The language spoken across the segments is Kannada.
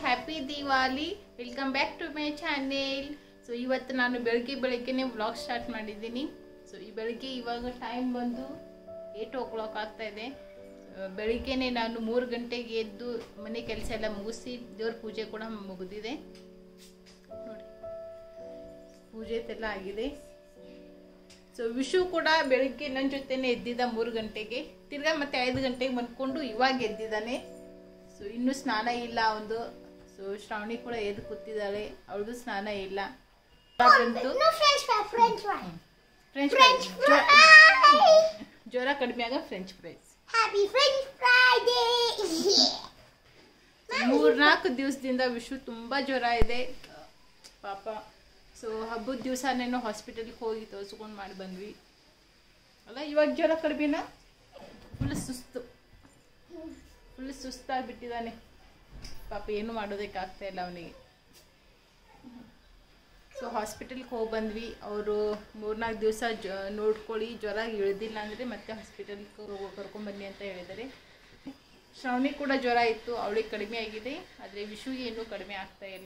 Happy Diwali welcome back to my channel so ಇವತ್ತು ನಾನು ಬೆಳಗ್ಗೆ ಬೆಳಗ್ಗೆನೆ ವ್ಲಾಗ್ ಸ್ಟಾರ್ಟ್ ಮಾಡಿದ್ದೀನಿ ಸೊ ಈ ಬೆಳಗ್ಗೆ ಇವಾಗ ಟೈಮ್ ಬಂದು ಏಟ್ ಓ ಕ್ಲಾಕ್ ಆಗ್ತಾ ಇದೆ ಆ, ಬೆಳಿಗ್ಗೆನೆ ನಾನು ಮೂರು ಗಂಟೆಗೆ ಎದ್ದು ಮನೆ ಕೆಲಸ ಎಲ್ಲ ಮುಗಿಸಿ ದೇವ್ರ ಪೂಜೆ ಕೂಡ ಮುಗಿದಿದೆ ನೋಡಿ ಪೂಜೆ ಎಲ್ಲ ಆಗಿದೆ ಸೊ ವಿಶು ಕೂಡ ಬೆಳಿಗ್ಗೆ ನನ್ನ ಜೊತೆನೆ ಎದ್ದಿದ್ದ ಮೂರು ಗಂಟೆಗೆ ತಿರ್ಗಾ ಮತ್ತೆ ಐದು ಗಂಟೆಗೆ ಮನ್ಕೊಂಡು ಇವಾಗ ಎದ್ದಿದ್ದಾನೆ ಸೊ ಇನ್ನೂ ಸ್ನಾನ ಇಲ್ಲ ಒಂದು ಸೊ ಶ್ರಾವಣಿ ಕೂಡ ಎದ್ದು ಕೂತಿದ್ದಾಳೆ ಅವಳದು ಸ್ನಾನ ಇಲ್ಲ ಬಂತು No French fry, French fry. French French fry. ಜ್ವರ ಕಡಿಮೆ ಆಗ French fries Happy French Friday. ಮೂರ್ನಾಲ್ಕು ದಿವಸದಿಂದ ವಿಶು ತುಂಬಾ ಜ್ವರ ಇದೆ ಪಾಪ ಸೊ ಹಬ್ಬದ ದಿವಸನೇನೋ ಹಾಸ್ಪಿಟಲ್ಗೆ ಹೋಗಿ ತೋರಿಸ್ಕೊಂಡು ಮಾಡಿ ಬಂದ್ವಿ ಅಲ್ಲ ಇವಾಗ ಜ್ವರ ಕಡಿಮೆನಾ ಫುಲ್ ಸುಸ್ತು ಫುಲ್ ಸುಸ್ತಾಗ್ಬಿಟ್ಟಿದ್ದಾನೆ ಪಾಪ ಏನು ಮಾಡೋದಕ್ಕಾಗ್ತಾ ಇಲ್ಲ ಅವನಿಗೆ ಸೊ ಹಾಸ್ಪಿಟಲ್ಗೆ ಹೋಗಿ ಬಂದ್ವಿ ಅವರು ಮೂರ್ನಾಲ್ಕು ದಿವಸ ಜ ನೋಡ್ಕೊಳ್ಳಿ ಜ್ವರ ಇಳಿದಿಲ್ಲ ಅಂದರೆ ಮತ್ತೆ ಹಾಸ್ಪಿಟಲ್ಗೆ ಕರ್ಕೊಂಬನ್ನಿ ಅಂತ ಹೇಳಿದ್ದಾರೆ ಶ್ರಾವಣಿ ಕೂಡ ಜ್ವರ ಇತ್ತು ಅವಳಿಗೆ ಕಡಿಮೆ ಆಗಿದೆ ಆದರೆ ವಿಶುಗೆ ಇನ್ನೂ ಕಡಿಮೆ ಆಗ್ತಾ ಇಲ್ಲ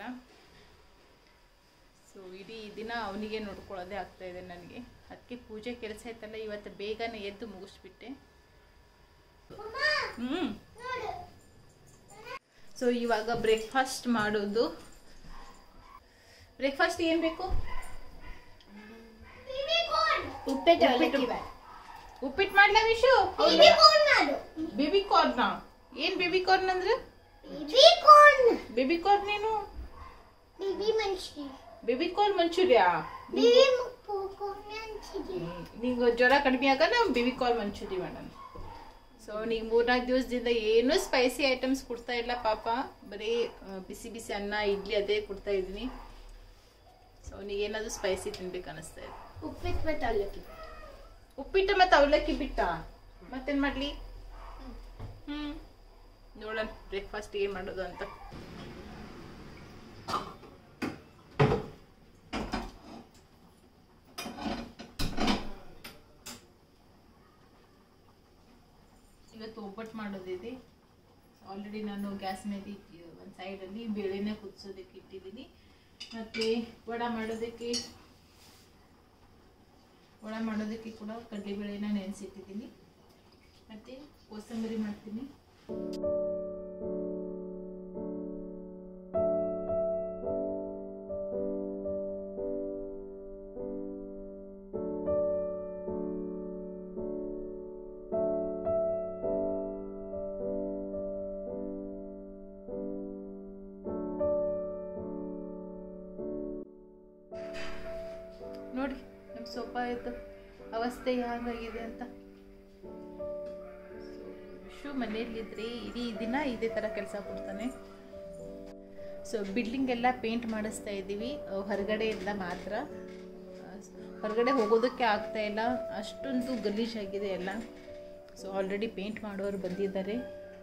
ಸೊ ಇಡೀ ದಿನ ಅವನಿಗೆ ನೋಡ್ಕೊಳ್ಳೋದೇ ಆಗ್ತಾ ಇದೆ ನನಗೆ ಅದಕ್ಕೆ ಪೂಜೆ ಕೆಲಸ ಇತ್ತಲ್ಲ ಇವತ್ತು ಬೇಗನೆ ಎದ್ದು ಮುಗಿಸ್ಬಿಟ್ಟೆ Mama, ಹ್ಞೂ ನೋಡು. ಸೊ ಇವಾಗ ಬ್ರೇಕ್ಫಾಸ್ಟ್ ಮಾಡೋದು ಬ್ರೇಕ್ಫಾಸ್ಟ್ ಏನು ಬೇಕು Baby corn. ಉಪ್ಪಿಟ್ಟು ಉಪ್ಪಿಟ್ಟು ಮಾಡ್ಲಾ ವಿಶು Baby corn ಮಾಡು. ಬೇಬಿ ಕಾರ್ನ ಏನು ಬೇಬಿ ಕಾರ್ನ್ ಅಂದ್ರೆ Baby corn. ಬೇಬಿ ಕಾರ್ನ್ ಏನು Baby ಮಂಚೂರಿ. ಬೇಬಿ ಕಾರ್ನ್ ಮಂಚೂರಿಯಾ Baby corn ಮಂಚೂರಿ. ನಿಂಗೆ ಜ್ವರ ಕಡಿಮೆ ಆಗ ನಾವು ಬೇಬಿ ಕಾರ್ನ್ ಮಂಚೂರಿ ಮಾಡೋಣ ಸೊ ನೀವು ಮೂರ್ನಾಲ್ಕು ದಿವಸದಿಂದ ಏನೂ ಸ್ಪೈಸಿ ಐಟಮ್ಸ್ ಕೊಡ್ತಾ ಇಲ್ಲ ಪಾಪ ಬರೀ ಆ, ಬಿಸಿ ಬಿಸಿ ಅನ್ನ ಇಡ್ಲಿ ಅದೇ ಕೊಡ್ತಾ ಇದ್ದೀನಿ ಸೊ ಅವನಿಗೆ ಏನಾದರೂ ಸ್ಪೈಸಿ ತಿನ್ಬೇಕು ಅನಿಸ್ತಾ ಇದೆ ಉಪ್ಪಿಟ್ಟು ಮತ್ತು ಅವಲಕ್ಕಿ. ಉಪ್ಪಿಟ್ಟು ಮತ್ತು ಅವಲಕ್ಕಿ ಬಿಟ್ಟ ಮತ್ತೇನು ಮಾಡಲಿ ಹ್ಞೂ ನೋಡೋಣ ಬ್ರೇಕ್ಫಾಸ್ಟ್ ಏನು ಮಾಡೋದು ಅಂತ ಇವತ್ತು ಒಬ್ಬಟ್ಟು ಮಾಡೋದಿದೆ ಆಲ್ರೆಡಿ ನಾನು ಗ್ಯಾಸ್ ಮೇಲೆ ಒಂದು ಸೈಡಲ್ಲಿ ಬೇಳೆನ ಕುದಿಸೋದಕ್ಕೆ ಇಟ್ಟಿದ್ದೀನಿ ಮತ್ತು ವಡ ಮಾಡೋದಕ್ಕೆ ವಡ ಮಾಡೋದಕ್ಕೆ ಕೂಡ ಕಡಲೆಬೇಳೆನ ನೆನೆಸಿಟ್ಟಿದ್ದೀನಿ ಮತ್ತು ಕೋಸಂಬರಿ ಮಾಡ್ತೀನಿ ನೋಡಿ ನಮ್ಮ ಸೊಪ್ಪ ಇದ್ದು ಅವಸ್ಥೆ ಹೇಗಾಗಿದೆ ಅಂತ ವಿಶು ಮನೆಯಲ್ಲಿದ್ರೆ ಇಡೀ ದಿನ ಇದೇ ಥರ ಕೆಲಸ ಕೊಡ್ತಾನೆ ಸೊ ಬಿಲ್ಡಿಂಗ್ ಎಲ್ಲ ಪೇಂಟ್ ಮಾಡಿಸ್ತಾ ಇದ್ದೀವಿ ಅಹ್, ಹೊರಗಡೆ ಎಲ್ಲ ಮಾತ್ರ ಅಹ್, ಹೊರಗಡೆ ಹೋಗೋದಕ್ಕೆ ಆಗ್ತಾ ಇಲ್ಲ ಅಷ್ಟೊಂದು ಗಲೀಜಾಗಿದೆ ಎಲ್ಲ ಸೊ ಆಲ್ರೆಡಿ ಪೇಂಟ್ ಮಾಡೋರು ಬಂದಿದ್ದಾರೆ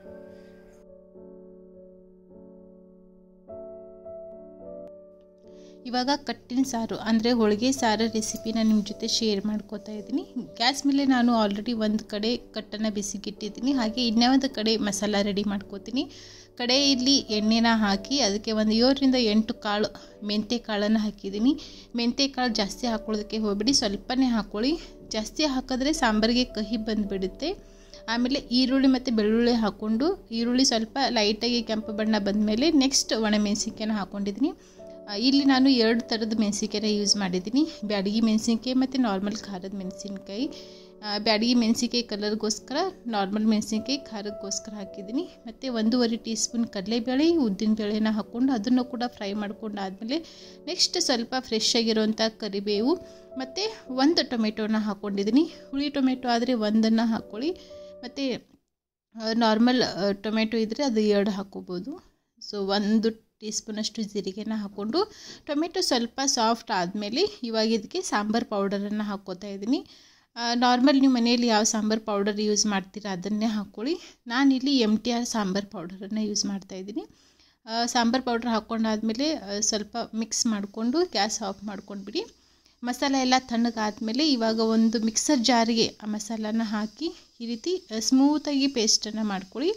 ಇವಾಗ ಕಟ್ಟಿನ ಸಾರು ಅಂದರೆ ಹೋಳಿಗೆ ಸಾರು ರೆಸಿಪಿನ ನಿಮ್ಮ ಜೊತೆ ಶೇರ್ ಮಾಡ್ಕೋತಾ ಇದ್ದೀನಿ ಗ್ಯಾಸ್ ಮೇಲೆ ನಾನು ಆಲ್ರೆಡಿ ಒಂದು ಕಡೆ ಕಟ್ಟನ್ನು ಬಿಸಿಗಿಟ್ಟಿದ್ದೀನಿ ಹಾಗೆ ಇನ್ನೊಂದು ಕಡೆ ಮಸಾಲ ರೆಡಿ ಮಾಡ್ಕೋತೀನಿ ಕಡೆಯಲ್ಲಿ ಎಣ್ಣೆನ ಹಾಕಿ ಅದಕ್ಕೆ ಒಂದು ಏಳರಿಂದ ಎಂಟು ಕಾಳು ಮೆಂತ್ಯ ಕಾಳನ್ನು ಹಾಕಿದ್ದೀನಿ ಮೆಂತ್ಯ ಕಾಳು ಜಾಸ್ತಿ ಹಾಕೊಳ್ಳೋದಕ್ಕೆ ಹೋಗ್ಬಿಡಿ ಸ್ವಲ್ಪನೇ ಹಾಕ್ಕೊಳ್ಳಿ ಜಾಸ್ತಿ ಹಾಕಿದ್ರೆ ಸಾಂಬಾರಿಗೆ ಕಹಿ ಬಂದುಬಿಡುತ್ತೆ ಆಮೇಲೆ ಈರುಳ್ಳಿ ಮತ್ತು ಬೆಳ್ಳುಳ್ಳಿ ಹಾಕ್ಕೊಂಡು ಈರುಳ್ಳಿ ಸ್ವಲ್ಪ ಲೈಟಾಗಿ ಕೆಂಪು ಬಣ್ಣ ಬಂದಮೇಲೆ ನೆಕ್ಸ್ಟ್ ಒಣಮೆಣಸಿನ್ಕಾಯಿನ ಹಾಕ್ಕೊಂಡಿದ್ದೀನಿ ಆ, ಇಲ್ಲಿ ನಾನು ಎರಡು ಥರದ ಮೆಣಸಿನ್ಕಾಯಿನ ಯೂಸ್ ಮಾಡಿದ್ದೀನಿ ಬ್ಯಾಡಗಿ ಮೆಣಸಿನ್ಕಾಯಿ ಮತ್ತು ನಾರ್ಮಲ್ ಖಾರದ ಮೆಣಸಿನ್ಕಾಯಿ ಬ್ಯಾಡಗಿ ಮೆಣಸಿನ್ಕಾಯಿ ಕಲರ್ಗೋಸ್ಕರ ನಾರ್ಮಲ್ ಮೆಣಸಿನ್ಕಾಯಿ ಖಾರಕ್ಕೋಸ್ಕರ ಹಾಕಿದ್ದೀನಿ ಮತ್ತು ಒಂದೂವರೆ ಟೀ ಸ್ಪೂನ್ ಕಡಲೆಬೇಳೆ ಉದ್ದಿನ ಬೇಳೆನ ಹಾಕ್ಕೊಂಡು ಅದನ್ನು ಕೂಡ ಫ್ರೈ ಮಾಡ್ಕೊಂಡು ಆದಮೇಲೆ ನೆಕ್ಸ್ಟ್ ಸ್ವಲ್ಪ ಫ್ರೆಶ್ ಆಗಿರೋಂಥ ಕರಿಬೇವು ಮತ್ತು ಒಂದು ಟೊಮೆಟೊನ ಹಾಕ್ಕೊಂಡಿದ್ದೀನಿ ಹುಳಿ ಟೊಮೆಟೊ ಆದರೆ ಒಂದನ್ನು ಹಾಕ್ಕೊಳ್ಳಿ ಮತ್ತು ನಾರ್ಮಲ್ ಟೊಮೆಟೊ ಇದ್ದರೆ ಅದು ಎರಡು ಹಾಕ್ಕೋಬೋದು ಸೊ ಒಂದು ಟೀ ಸ್ಪೂನಷ್ಟು ಜೀರಿಗೆನ ಹಾಕ್ಕೊಂಡು ಟೊಮೆಟೊ ಸ್ವಲ್ಪ ಸಾಫ್ಟ್ ಆದಮೇಲೆ ಇವಾಗ ಇದಕ್ಕೆ ಸಾಂಬಾರು ಪೌಡರನ್ನು ಹಾಕ್ಕೋತಾ ಇದ್ದೀನಿ ನಾರ್ಮಲ್ ನೀವು ಮನೆಯಲ್ಲಿ ಯಾವ ಸಾಂಬಾರು ಪೌಡರ್ ಯೂಸ್ ಮಾಡ್ತೀರಾ ಅದನ್ನೇ ಹಾಕ್ಕೊಳ್ಳಿ ನಾನಿಲ್ಲಿ ಎಮ್ ಟಿ ಆರ್ ಸಾಂಬಾರು ಪೌಡರನ್ನು ಯೂಸ್ ಮಾಡ್ತಾಯಿದ್ದೀನಿ ಸಾಂಬಾರು ಪೌಡ್ರ್ ಹಾಕ್ಕೊಂಡಾದ್ಮೇಲೆ ಆ, ಸ್ವಲ್ಪ ಮಿಕ್ಸ್ ಮಾಡಿಕೊಂಡು ಗ್ಯಾಸ್ ಆಫ್ ಮಾಡ್ಕೊಂಡ್ಬಿಡಿ ಮಸಾಲೆ ಎಲ್ಲ ತಣ್ಣಗಾದ್ಮೇಲೆ ಇವಾಗ ಒಂದು ಮಿಕ್ಸರ್ ಜಾರಿಗೆ ಆ ಮಸಾಲಾನ ಹಾಕಿ ಈ ರೀತಿ ಸ್ಮೂತಾಗಿ ಪೇಸ್ಟನ್ನು ಮಾಡ್ಕೊಳ್ಳಿ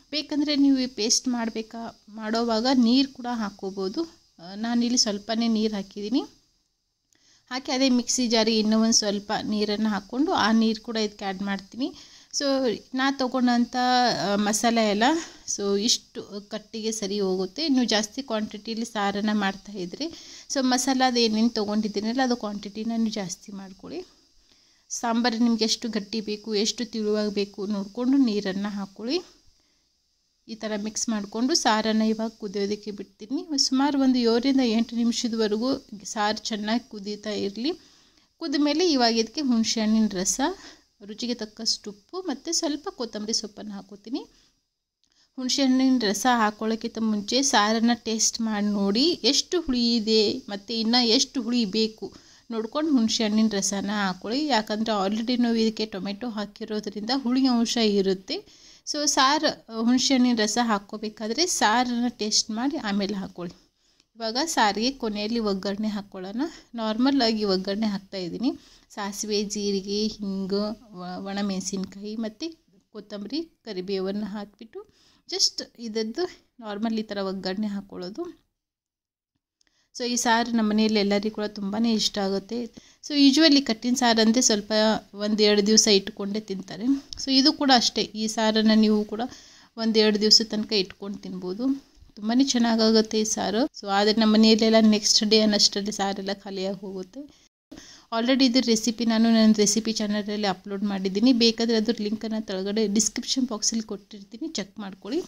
ಬೇಕಂದರೆ ನೀವು ಈ ಪೇಸ್ಟ್ ಮಾಡಬೇಕಾ ಮಾಡೋವಾಗ ನೀರು ಕೂಡ ಹಾಕ್ಕೋಬೋದು ಆ, ನಾನಿಲ್ಲಿ ಸ್ವಲ್ಪನೇ ನೀರು ಹಾಕಿದ್ದೀನಿ ಹಾಕಿ ಅದೇ ಮಿಕ್ಸಿ ಜಾರಿಗೆ ಇನ್ನೂ ಒಂದು ಸ್ವಲ್ಪ ನೀರನ್ನು ಹಾಕ್ಕೊಂಡು ಆ ನೀರು ಕೂಡ ಇದಕ್ಕೆ ಆ್ಯಡ್ ಮಾಡ್ತೀನಿ ಸೊ ನಾ ತೊಗೊಂಡಂಥ ಆ, ಮಸಾಲೆ ಎಲ್ಲ ಸೊ ಇಷ್ಟು ಕಟ್ಟಿಗೆ ಸರಿ ಹೋಗುತ್ತೆ ನೀವು ಜಾಸ್ತಿ ಕ್ವಾಂಟಿಟಿಲಿ ಸಾರನ್ನು ಮಾಡ್ತಾಯಿದ್ರಿ ಸೊ ಮಸಾಲಾದ ಏನೇನು ತೊಗೊಂಡಿದ್ದೀನಲ್ಲ ಅದು ಕ್ವಾಂಟಿಟಿನ ನೀವು ಜಾಸ್ತಿ ಮಾಡ್ಕೊಳ್ಳಿ ಸಾಂಬಾರು ನಿಮ್ಗೆ ಎಷ್ಟು ಗಟ್ಟಿ ಬೇಕು ಎಷ್ಟು ತಿಳುವಾಗಿ ಬೇಕು ನೋಡಿಕೊಂಡು ನೀರನ್ನು ಹಾಕ್ಕೊಳ್ಳಿ ಈ ಥರ ಮಿಕ್ಸ್ ಮಾಡಿಕೊಂಡು ಸಾರನ್ನು ಇವಾಗ ಕುದಿಯೋದಕ್ಕೆ ಬಿಡ್ತೀನಿ ಸುಮಾರು ಒಂದು ಏಳರಿಂದ ಎಂಟು ನಿಮಿಷದವರೆಗೂ ಸಾರು ಚೆನ್ನಾಗಿ ಕುದೀತಾ ಇರಲಿ ಕುದ ಮೇಲೆ ಇವಾಗ ಇದಕ್ಕೆ ಹುಣಸೆಹಣ್ಣಿನ ರಸ ರುಚಿಗೆ ತಕ್ಕಷ್ಟು ಉಪ್ಪು ಮತ್ತು ಸ್ವಲ್ಪ ಕೊತ್ತಂಬರಿ ಸೊಪ್ಪನ್ನು ಹಾಕೋತೀನಿ ಹುಣಸೆಹಣ್ಣಿನ ರಸ ಹಾಕೊಳ್ಳೋಕ್ಕಿಂತ ಮುಂಚೆ ಸಾರನ್ನು ಟೇಸ್ಟ್ ಮಾಡಿ ನೋಡಿ ಎಷ್ಟು ಹುಳಿ ಇದೆ ಮತ್ತು ಇನ್ನು ಎಷ್ಟು ಹುಳಿ ಬೇಕು ನೋಡ್ಕೊಂಡು ಹುಣಸೆಹಣ್ಣಿನ ರಸನ ಹಾಕ್ಕೊಳ್ಳಿ ಯಾಕಂದರೆ ಆಲ್ರೆಡಿ ನಾವು ಇದಕ್ಕೆ ಟೊಮೆಟೊ ಹಾಕಿರೋದ್ರಿಂದ ಹುಳಿ ಅಂಶ ಇರುತ್ತೆ ಸೊ ಸಾರು ಹುಣಸೆಹಣ್ಣಿನ ರಸ ಹಾಕ್ಕೋಬೇಕಾದ್ರೆ ಸಾರನ್ನು ಟೇಸ್ಟ್ ಮಾಡಿ ಆಮೇಲೆ ಹಾಕ್ಕೊಳ್ಳಿ ಇವಾಗ ಸಾರಿಗೆ ಕೊನೆಯಲ್ಲಿ ಒಗ್ಗರಣೆ ಹಾಕ್ಕೊಳ್ಳೋಣ ನಾರ್ಮಲ್ ಆಗಿ ಒಗ್ಗರಣೆ ಹಾಕ್ತಾಯಿದ್ದೀನಿ ಸಾಸಿವೆ ಜೀರಿಗೆ ಹಿಂಗು ಒಣಮೆಣಸಿನ್ಕಾಯಿ ಮತ್ತು ಕೊತ್ತಂಬರಿ ಕರಿಬೇವನ್ನು ಹಾಕಿಬಿಟ್ಟು ಜಸ್ಟ್ ಇದದ್ದು ನಾರ್ಮಲ್ ಈ ಥರ ಒಗ್ಗರಣೆ ಹಾಕ್ಕೊಳ್ಳೋದು ಸೊ ಈ ಸಾರು ನಮ್ಮ ಮನೆಯಲ್ಲಿ ಎಲ್ಲರಿಗೂ ಕೂಡ ತುಂಬಾ ಇಷ್ಟ ಆಗುತ್ತೆ ಸೊ ಯೂಶ್ವಲಿ ಕಟ್ಟಿನ ಸಾರು ಅಂದರೆ ಸ್ವಲ್ಪ ಒಂದು ಎರಡು ದಿವಸ ಇಟ್ಕೊಂಡೇ ತಿಂತಾರೆ ಸೊ ಇದು ಕೂಡ ಅಷ್ಟೇ ಈ ಸಾರನ್ನು ನೀವು ಕೂಡ ಒಂದು ಎರಡು ದಿವಸ ತನಕ ಇಟ್ಕೊಂಡು ತಿನ್ಬೋದು ತುಂಬಾ ಚೆನ್ನಾಗಾಗುತ್ತೆ ಈ ಸಾರು ಸೊ ಆದರೆ ನಮ್ಮ ಮನೆಯಲ್ಲೆಲ್ಲ ನೆಕ್ಸ್ಟ್ ಡೇ ಅನ್ನಷ್ಟರಲ್ಲಿ ಸಾರೆಲ್ಲ ಖಾಲಿಯಾಗಿ ಹೋಗುತ್ತೆ ಆಲ್ರೆಡಿ ಇದ್ರ ರೆಸಿಪಿ ನಾನು ನನ್ನ ರೆಸಿಪಿ ಚಾನಲಲ್ಲಿ ಅಪ್ಲೋಡ್ ಮಾಡಿದ್ದೀನಿ ಬೇಕಾದರೆ ಅದ್ರ ಲಿಂಕನ್ನು ಕೆಳಗಡೆ ಡಿಸ್ಕ್ರಿಪ್ಷನ್ ಬಾಕ್ಸಲ್ಲಿ ಕೊಟ್ಟಿರ್ತೀನಿ ಚೆಕ್ ಮಾಡ್ಕೊಳ್ಳಿ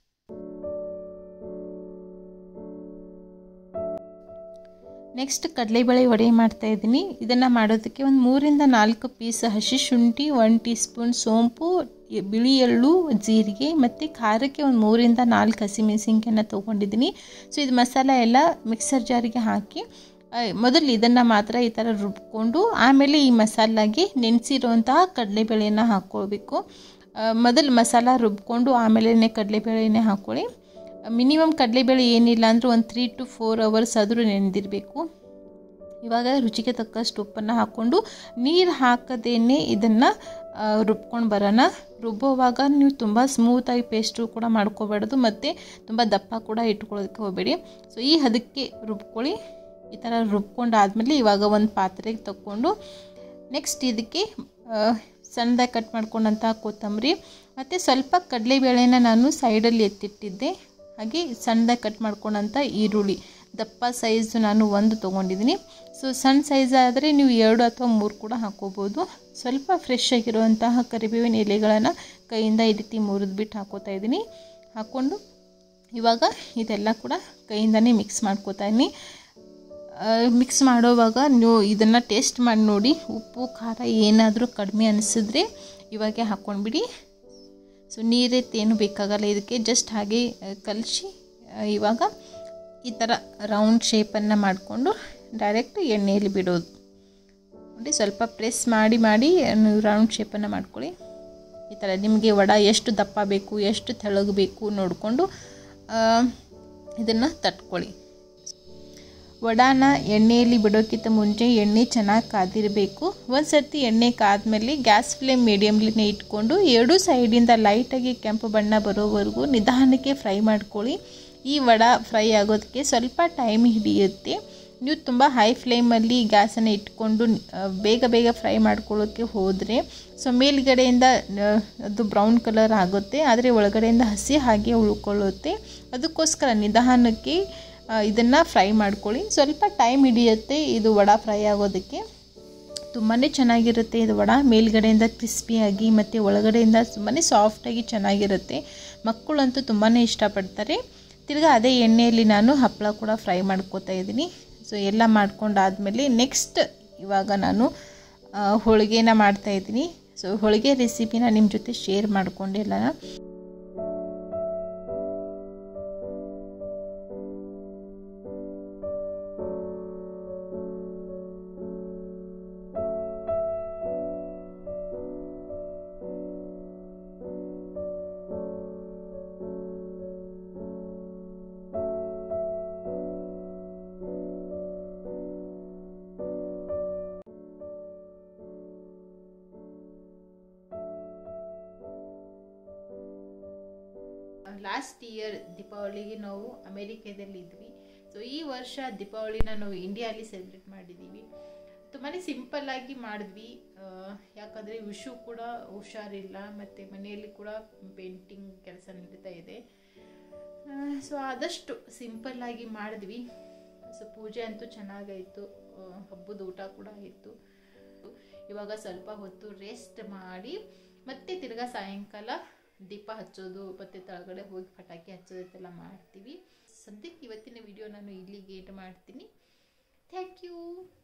ನೆಕ್ಸ್ಟ್ ಕಡಲೆಬೇಳೆ ವಡೆ ಮಾಡ್ತಾ ಇದ್ದೀನಿ ಇದನ್ನು ಮಾಡೋದಕ್ಕೆ ಒಂದು ಮೂರಿಂದ ನಾಲ್ಕು ಪೀಸ್ ಹಸಿ ಶುಂಠಿ ಒನ್ ಟೀ ಸ್ಪೂನ್ ಸೋಂಪು ಎ- ಬಿಳಿ ಎಳ್ಳು ಜೀರಿಗೆ ಮತ್ತು ಖಾರಕ್ಕೆ ಒಂದು ಮೂರಿಂದ ನಾಲ್ಕು ಹಸಿಮೆಣಸಿನ್ಕಾಯನ್ನ ತೊಗೊಂಡಿದ್ದೀನಿ ಸೊ ಇದು ಮಸಾಲ ಎಲ್ಲ ಮಿಕ್ಸರ್ ಜಾರಿಗೆ ಹಾಕಿ ಆ, ಮೊದಲು ಇದನ್ನು ಮಾತ್ರ ಈ ಥರ ರುಬ್ಕೊಂಡು ಆಮೇಲೆ ಈ ಮಸಾಲಾಗೆ ನೆನೆಸಿರುವಂತಹ ಕಡಲೆಬೇಳೆಯನ್ನು ಹಾಕ್ಕೊಳ್ಬೇಕು ಆ, ಮೊದಲು ಮಸಾಲ ರುಬ್ಕೊಂಡು ಆಮೇಲೆ ಕಡಲೆಬೇಳೆನೇ ಹಾಕ್ಕೊಳ್ಳಿ ಮಿನಿಮಮ್ ಕಡಲೆಬೇಳೆ ಏನಿಲ್ಲ ಅಂದರೆ ಒಂದು ತ್ರೀ ಟು ಫೋರ್ ಅವರ್ಸ್ ಆದರೂ ನೆನೆದಿರಬೇಕು ಇವಾಗ ರುಚಿಗೆ ತಕ್ಕಷ್ಟು ಉಪ್ಪನ್ನು ಹಾಕ್ಕೊಂಡು ನೀರು ಹಾಕದೇನೆ ಇದನ್ನು ರುಬ್ಕೊಂಡು ಬರೋಣ ರುಬ್ಬೋವಾಗ ನೀವು ತುಂಬ ಸ್ಮೂತಾಗಿ ಪೇಸ್ಟು ಕೂಡ ಮಾಡ್ಕೋಬಾರ್ದು ಮತ್ತು ತುಂಬ ದಪ್ಪ ಕೂಡ ಇಟ್ಕೊಳ್ಳೋದಕ್ಕೆ ಹೋಗಬೇಡಿ ಸೊ ಈ ಹದಕ್ಕೆ ರುಬ್ಕೊಳ್ಳಿ ಈ ಥರ ರುಬ್ಕೊಂಡಾದಮೇಲೆ ಇವಾಗ ಒಂದು ಪಾತ್ರೆಗೆ ತಗೊಂಡು ನೆಕ್ಸ್ಟ್ ಇದಕ್ಕೆ ಆ, ಸಣ್ಣದಾಗಿ ಕಟ್ ಮಾಡ್ಕೊಂಡಂಥ ಕೊತ್ತಂಬರಿ ಮತ್ತು ಸ್ವಲ್ಪ ಕಡಲೆಬೇಳೆನ ನಾನು ಸೈಡಲ್ಲಿ ಎತ್ತಿಟ್ಟಿದ್ದೆ ಹಾಗೆ ಸಣ್ಣದಾಗಿ ಕಟ್ ಮಾಡ್ಕೊಂಡಂಥ ಈರುಳ್ಳಿ ದಪ್ಪ ಸೈಜ್ ನಾನು ಒಂದು ತೊಗೊಂಡಿದ್ದೀನಿ ಸೊ ಸಣ್ಣ ಸೈಜ್ ಆದರೆ ನೀವು ಎರಡು ಅಥವಾ ಮೂರು ಕೂಡ ಹಾಕ್ಕೋಬೋದು ಸ್ವಲ್ಪ ಫ್ರೆಶ್ ಆಗಿರುವಂತಹ ಕರಿಬೇವಿನ ಎಲೆಗಳನ್ನು ಕೈಯಿಂದ ಈ ರೀತಿ ಮುರಿದ್ಬಿಟ್ಟು ಹಾಕೋತಾ ಇದ್ದೀನಿ ಹಾಕ್ಕೊಂಡು ಇವಾಗ ಇದೆಲ್ಲ ಕೂಡ ಕೈಯಿಂದನೇ ಮಿಕ್ಸ್ ಮಾಡ್ಕೋತಾ ಇದ್ದೀನಿ ಮಿಕ್ಸ್ ಮಾಡೋವಾಗ ನೀವು ಇದನ್ನು ಟೇಸ್ಟ್ ಮಾಡಿ ನೋಡಿ ಉಪ್ಪು ಖಾರ ಏನಾದರೂ ಕಡಿಮೆ ಅನಿಸಿದ್ರೆ ಇವಾಗೆ ಹಾಕ್ಕೊಂಡ್ಬಿಡಿ ಸೊ ನೀರೇನು ಬೇಕಾಗಲ್ಲ ಇದಕ್ಕೆ ಜಸ್ಟ್ ಹಾಗೆ ಕಲಸಿ ಇವಾಗ ಈ ಥರ ರೌಂಡ್ ಶೇಪನ್ನು ಮಾಡಿಕೊಂಡು ಡೈರೆಕ್ಟ್ ಎಣ್ಣೆಯಲ್ಲಿ ಬಿಡೋದು ನೋಡಿ ಸ್ವಲ್ಪ ಪ್ರೆಸ್ ಮಾಡಿ ಮಾಡಿ ರೌಂಡ್ ಶೇಪನ್ನು ಮಾಡ್ಕೊಳ್ಳಿ ಈ ಥರ ನಿಮಗೆ ವಡ ಎಷ್ಟು ದಪ್ಪ ಬೇಕು ಎಷ್ಟು ತೆಳಗೆ ಬೇಕು ನೋಡಿಕೊಂಡು ಇದನ್ನು ತಟ್ಕೊಳ್ಳಿ ವಡಾನ ಎಣ್ಣೆಯಲ್ಲಿ ಬಿಡೋಕ್ಕಿಂತ ಮುಂಚೆ ಎಣ್ಣೆ ಚೆನ್ನಾಗಿ ಕಾದಿರಬೇಕು ಒಂದು ಸರ್ತಿ ಎಣ್ಣೆ ಕಾದ್ಮೇಲೆ ಗ್ಯಾಸ್ ಫ್ಲೇಮ್ ಮೀಡಿಯಮ್ಲಿನೇ ಇಟ್ಕೊಂಡು ಎರಡೂ ಸೈಡಿಂದ ಲೈಟಾಗಿ ಕೆಂಪು ಬಣ್ಣ ಬರೋವರೆಗೂ ನಿಧಾನಕ್ಕೆ ಫ್ರೈ ಮಾಡ್ಕೊಳ್ಳಿ ಈ ವಡ ಫ್ರೈ ಆಗೋದಕ್ಕೆ ಸ್ವಲ್ಪ ಟೈಮ್ ಹಿಡಿಯುತ್ತೆ ನೀವು ತುಂಬ ಹೈ ಫ್ಲೇಮಲ್ಲಿ ಗ್ಯಾಸನ್ನು ಇಟ್ಕೊಂಡು ಆ, ಬೇಗ ಬೇಗ ಫ್ರೈ ಮಾಡ್ಕೊಳ್ಳೋಕ್ಕೆ ಹೋದರೆ ಸೊ ಮೇಲ್ಗಡೆಯಿಂದ ಆ, ಅದು ಬ್ರೌನ್ ಕಲರ್ ಆಗುತ್ತೆ ಆದರೆ ಒಳಗಡೆಯಿಂದ ಹಸಿ ಹಾಗೆ ಉಳ್ಕೊಳ್ಳುತ್ತೆ ಅದಕ್ಕೋಸ್ಕರ ನಿಧಾನಕ್ಕೆ ಇದನ್ನು ಫ್ರೈ ಮಾಡ್ಕೊಳ್ಳಿ ಸ್ವಲ್ಪ ಟೈಮ್ ಹಿಡಿಯುತ್ತೆ ಇದು ವಡ ಫ್ರೈ ಆಗೋದಕ್ಕೆ ತುಂಬಾ ಚೆನ್ನಾಗಿರುತ್ತೆ ಇದು ವಡ ಮೇಲ್ಗಡೆಯಿಂದ ಕ್ರಿಸ್ಪಿಯಾಗಿ ಮತ್ತು ಒಳಗಡೆಯಿಂದ ತುಂಬಾ ಸಾಫ್ಟಾಗಿ ಚೆನ್ನಾಗಿರುತ್ತೆ ಮಕ್ಕಳಂತೂ ತುಂಬಾ ಇಷ್ಟಪಡ್ತಾರೆ ತಿರ್ಗಾ ಅದೇ ಎಣ್ಣೆಯಲ್ಲಿ ನಾನು ಹಪ್ಪಳ ಕೂಡ ಫ್ರೈ ಮಾಡ್ಕೋತಾ ಇದ್ದೀನಿ ಸೊ ಎಲ್ಲ ಮಾಡ್ಕೊಂಡಾದಮೇಲೆ ನೆಕ್ಸ್ಟ್ ಇವಾಗ ನಾನು ಆ, ಹೋಳಿಗೆನ ಮಾಡ್ತಾಯಿದ್ದೀನಿ ಸೊ ಹೋಳಿಗೆ ರೆಸಿಪಿನ ನಿಮ್ಮ ಜೊತೆ ಶೇರ್ ಮಾಡ್ಕೊಂಡಿಲ್ಲ ಲಾಸ್ಟ್ ಇಯರ್ ದೀಪಾವಳಿಗೆ ನಾವು ಅಮೇರಿಕಾದಲ್ಲಿ ಇದ್ವಿ ಸೊ ಈ ವರ್ಷ ದೀಪಾವಳಿನ ನಾವು ಇಂಡಿಯಾಲಿ ಸೆಲೆಬ್ರೇಟ್ ಮಾಡಿದ್ದೀವಿ ತುಂಬಾ ಸಿಂಪಲ್ ಆಗಿ ಮಾಡಿದ್ವಿ ಆ, ಯಾಕಂದರೆ ವಿಷು ಕೂಡ ಹುಷಾರಿಲ್ಲ ಮತ್ತು ಮನೆಯಲ್ಲಿ ಕೂಡ ಪೇಂಟಿಂಗ್ ಕೆಲಸ ನಡೀತಾ ಇದೆ ಸೊ ಆದಷ್ಟು ಸಿಂಪಲ್ ಆಗಿ ಮಾಡಿದ್ವಿ ಸೊ ಪೂಜೆ ಅಂತೂ ಚೆನ್ನಾಗಾಯಿತು ಹಬ್ಬದ ಊಟ ಕೂಡ ಆಯಿತು ಇವಾಗ ಸ್ವಲ್ಪ ಹೊತ್ತು ರೆಸ್ಟ್ ಮಾಡಿ ಮತ್ತೆ ತಿರ್ಗಾ ಸಾಯಂಕಾಲ ದೀಪ ಹಚ್ಚೋದು ಮತ್ತೆ ಕೆಳಗಡೆ ಹೋಗಿ ಪಟಾಕಿ ಹಚ್ಚೋದೆಲ್ಲ ಮಾಡ್ತೀವಿ ಸದ್ಯಕ್ಕೆ ಇವತ್ತಿನ ವಿಡಿಯೋ ನಾನು ಇಲ್ಲಿಗೆ ಏಟ್ ಮಾಡ್ತೀನಿ ಥ್ಯಾಂಕ್ ಯು